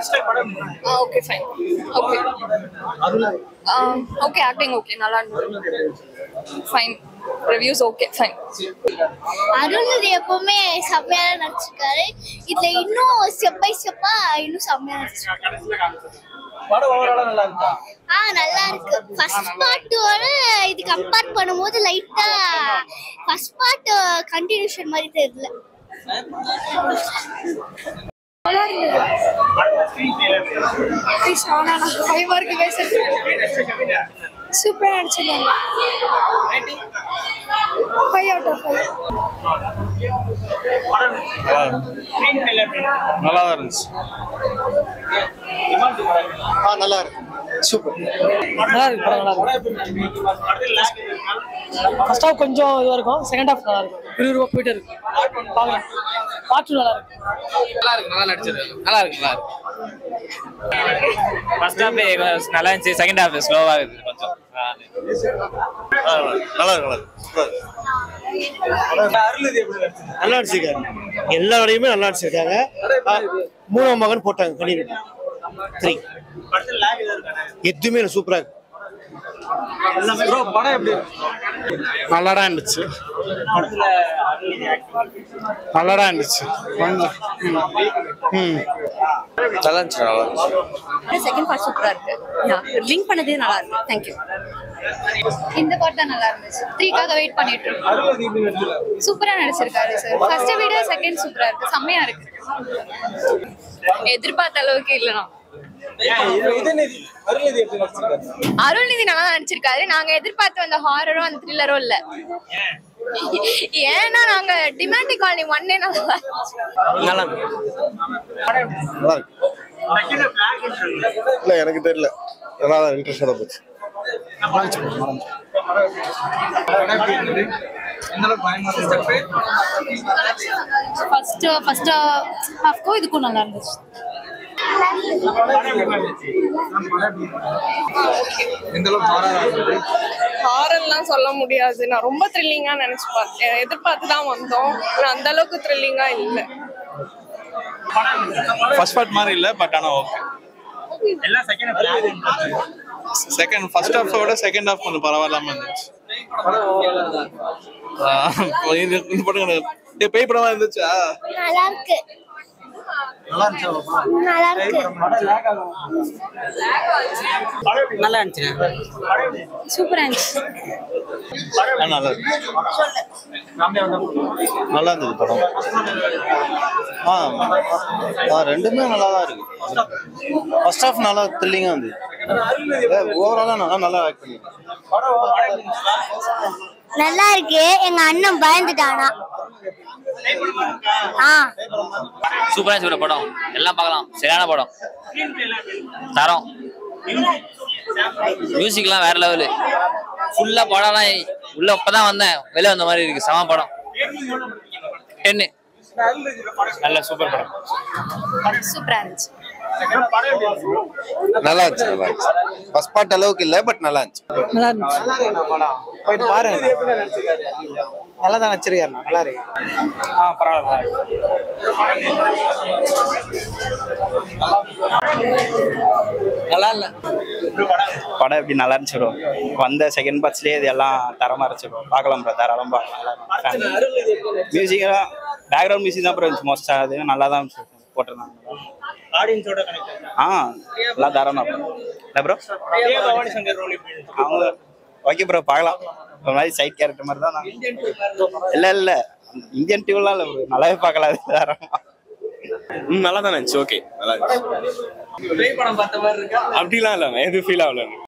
Okay fine okay okay acting okay நல்லா இருந்தது fine reviews okay fine Arulnithi எப்பவுமே செம்மையா நடிச்சிருக்காரு இதுல இன்னும் ஸ்டெப் பை ஸ்டெப்பா இன்னும் செம்மையா நடிச்சிருக்காரு படம் ஓவராலா நல்லா இருக்கா ஆ நல்லா இருக்கு ஃபர்ஸ்ட் பார்ட்டோட இது கம்பேர் பண்ணும்போது லைட்டா ஃபர்ஸ்ட் பார்ட் கண்டினியூஷன் மாதிரி தெரியல பயமா இருக்கு பேசுறது சூப்பரா நடிச்சிருக்காங்க ஃபைவ் அவுட் ஆஃப் ஃபைவ் நல்லா தான் இருந்துச்சு ஆ நல்லா இருக்கு சூப்பர் நல்லா இருக்கு படம் நல்லா இருக்கு ஃபர்ஸ்ட் ஹாஃப் கொஞ்சம் இதுவாக இருக்கும் செகண்ட் ஹாஃப் நல்லா இருக்கும் விறுவிறுப்பாக போயிட்டே இருக்கு பார்க்கலாம் பாட்டு நல்லா இருக்கு நல்லா இருக்கு நல்லா நடிச்சது நல்லா இருக்கு நல்லா இருக்கு ஃபர்ஸ்ட் ஹாஃப் நல்லா இருந்துச்சு செகண்ட் ஹாஃப் ஸ்லோவா இருக்குது கொஞ்சம் நல்லா இருக்கு நல்லா இருக்கு அருள்நிதி எப்படி நடிச்சிருக்காரு நல்லா நடிச்சிருக்காரு எல்லா வரையுமே நல்லா நடிச்சிருக்காங்க ஆ, மூணாம் மகன் போட்டாங்க கண்டிப்பா த்ரீ படத்துல லேக் ஏதாவது இருக்கானே எதுவுமே இல்லை சூப்பரா இருக்கு ப்ரோ படம் எப்படி இருக்கு நல்லா தான் இருந்துச்சு படத்துல அருள்நிதி acting. நல்லா தான் இருந்துச்சு ம் நல்லா இருந்துச்சு நல்லா இருந்துச்சு செகண்ட் பார்ட் சூப்பரா இருக்கு லிங்க் பண்ணதே நல்லா இருக்கு தேங்க்யூ இந்த பார்ட் தான் நல்லா இருந்துச்சு த்ரீக்காக வெயிட் பண்ணிட்டு இருக்கோம் அருள்நிதி எப்படி நடிச்சிருக்காரு சூப்பரா நடிச்சிருக்காரு சார் ஃபர்ஸ்ட் விட செகண்ட் சூப்பரா இருக்கு செம்மையா இருக்கு எதிர்பார்த்த அளவுக்கு இல்லைனா ஏன் இது உதயநிதி அருள்நிதி எப்படி நடிச்சிருக்காரு அருள்நிதி நல்லா நடிச்சிருக்காரு நாங்க எதிர்பார்த்த அந்த ஹாரரும் அந்த த்ரில்லரும் இல்ல ஏன்னா நாங்க டிமாண்டி காலனி ஒன்னே நல்லா நல்லா இருக்கு நல்லா இருக்கு செகண்ட் பிளாக் இல்லை எனக்கு தெரியல நல்லா தான் இன்ட்ரெஸ்டாக போச்சு எந்த அளவுக்கு பயமா இருந்துச்சு ஃபர்ஸ்ட் ஃபர்ஸ்ட் ஹாஃப்க்கும் இதுக்கும் நல்லா இருந்துச்சு எந்த அளவுக்கு மாறாத இருந்தது ஹாரர்லாம் சொல்ல முடியாது நான் ரொம்ப த்ரில்லிங்கா நினைச்சு பார்த்தேன் எதிர்பார்த்து தான் வந்தோம் ஆனா அந்த அளவுக்கு த்ரில்லிங்கா இல்லை ஃபர்ஸ்ட் பார்ட் மாதிரி இல்லை பட் ஆனால் ஓகே எல்லாம் செகண்ட் பிளாக் செகண்ட் ஃபர்ஸ்ட் ஹாஃபை விட செகண்ட் ஹாஃப் கொஞ்சம் பரவாயில்லாம இருந்துச்சு படம் ஓவராலா நல்லா ஆ, இது இந்த படம் எனக்கு ஏய், பேய் படமா இருந்துச்சா நல்லா இருக்கு நல்லா இருந்துச்சா நல்லா இருக்கு படம் லேக் ஆகும் நல்லா இருந்துச்சு சூப்பரா இருந்துச்சு ஆ, நல்லா இருக்கு நல்லா இருந்தது படம் ஆ ஆ ரெண்டுமே நல்லா தான் இருக்கு ஃபர்ஸ்ட் ஹாஃப் நல்லா த்ரில்லிங்காக இருந்தது ஓவராலாக நல்லா நல்லா ஆக்ட் பண்ணியிருக்கேன் நல்லா இருக்கு எங்க அண்ணன் பயந்துட்டானா ஆ சூப்பரா இருந்துச்சு bro படம் எல்லாம் பார்க்கலாம் சரியான படம் தரம் மியூசிக்லாம் வேற லெவலு ஃபுல்லா படம்லாம் உள்ள இப்பதான் வந்தேன் வெளில வந்த மாதிரி இருக்கு செம படம் டென்னு நல்ல சூப்பர் படம் சூப்பரா இருந்துச்சு நல்லா இருந்துச்சு நல்லா இருந்துச்சு ஃபர்ஸ்ட் பார்ட் அளவுக்கு இல்லை பட் நல்லா இருந்துச்சு நல்லா இருந்துச்சு போயிட்டு பாருங்க எப்படி நடிச்சிருக்காரு நல்லா தான் வச்சிருக்காரு நல்லா இருக்கு ஆ பரவாயில்ல நல்லா இல்ல படம் எப்படி நல்லா இருந்துச்சு bro வந்த செகண்ட் பார்ட்ஸ்லயே இது எல்லாம் தரமா இருந்துச்சு bro பார்க்கலாம் ப்ரோ தாராளம் பார்க்கலாம் அருள்நிதி எப்படி நடிச்சிருக்காரு மியூசிக்லாம் பேக்ரவுண்ட் மியூசிக் தான் ப்ரோ இருந்துச்சு மோஸ்டா அது நல்லா தான் போட்டிருந்தாங்க ஆடியன்ஸோட கனெக்ட் ஆ எல்லாம் தாராளம் இல்லை ப்ரோ பிரியா பவானி சங்கர் ரோல் எப்படி இருந்துச்சு? அவங்க ஓகே ப்ரோ பார்க்கலாம் ஒரு மாதிரி சைட் கேரக்டர் மாதிரி தான் இல்லை இல்லை இந்தியன் டியூலாம் இல்லை ப்ரோ நல்லாவே பார்க்கலாம் அது தாராளமா ம் நல்லா தான் இருந்துச்சு ஓகே நல்லா இருந்துச்சு பேய் படம் பார்த்த மாதிரி இருக்கா அப்படிலாம் இல்லை எதுவும் ஃபீல் ஆகல